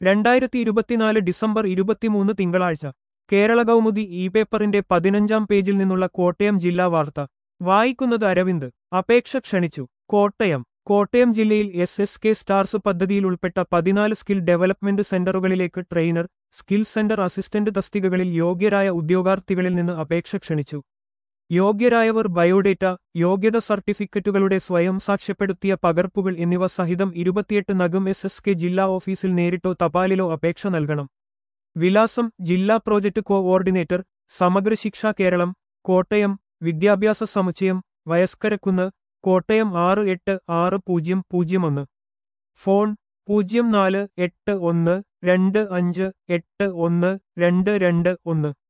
രണ്ടായിരത്തി ഇരുപത്തിനാല് ഡിസംബർ ഇരുപത്തിമൂന്ന് തിങ്കളാഴ്ച കേരള കൗമുദി ഇ പേപ്പറിന്റെ പതിനഞ്ചാം പേജിൽ നിന്നുള്ള കോട്ടയം ജില്ലാ വാർത്ത വായിക്കുന്നത് അരവിന്ദ് അപേക്ഷ ക്ഷണിച്ചു കോട്ടയം കോട്ടയം ജില്ലയിൽ എസ് എസ് കെ സ്റ്റാർസ് പദ്ധതിയിൽ ഉൾപ്പെട്ട പതിനാല് സ്കിൽ ഡെവലപ്മെന്റ് സെന്ററുകളിലേക്ക് ട്രെയിനർ സ്കിൽ സെന്റർ അസിസ്റ്റന്റ് തസ്തികകളിൽ യോഗ്യരായ ഉദ്യോഗാർത്ഥികളിൽ നിന്ന് അപേക്ഷ ക്ഷണിച്ചു യോഗ്യരായവർ ബയോഡേറ്റ യോഗ്യത സർട്ടിഫിക്കറ്റുകളുടെ സ്വയം സാക്ഷ്യപ്പെടുത്തിയ പകർപ്പുകൾ എന്നിവ സഹിതം ഇരുപത്തിയെട്ട് നഗം എസ് എസ് കെ ജില്ലാ ഓഫീസിൽ നേരിട്ടോ തപാലിലോ അപേക്ഷ നൽകണം വിലാസം ജില്ലാ പ്രോജക്ട് കോഓർഡിനേറ്റർ സമഗ്ര ശിക്ഷ കേരളം കോട്ടയം വിദ്യാഭ്യാസ സമുച്ചയം വയസ്കരക്കുന്ന് കോട്ടയം ആറ് എട്ട് ആറ് പൂജ്യം പൂജ്യം ഒന്ന് ഫോൺ പൂജ്യം നാല് എട്ട് ഒന്ന് രണ്ട് അഞ്ച് എട്ട് ഒന്ന് രണ്ട് രണ്ട് ഒന്ന്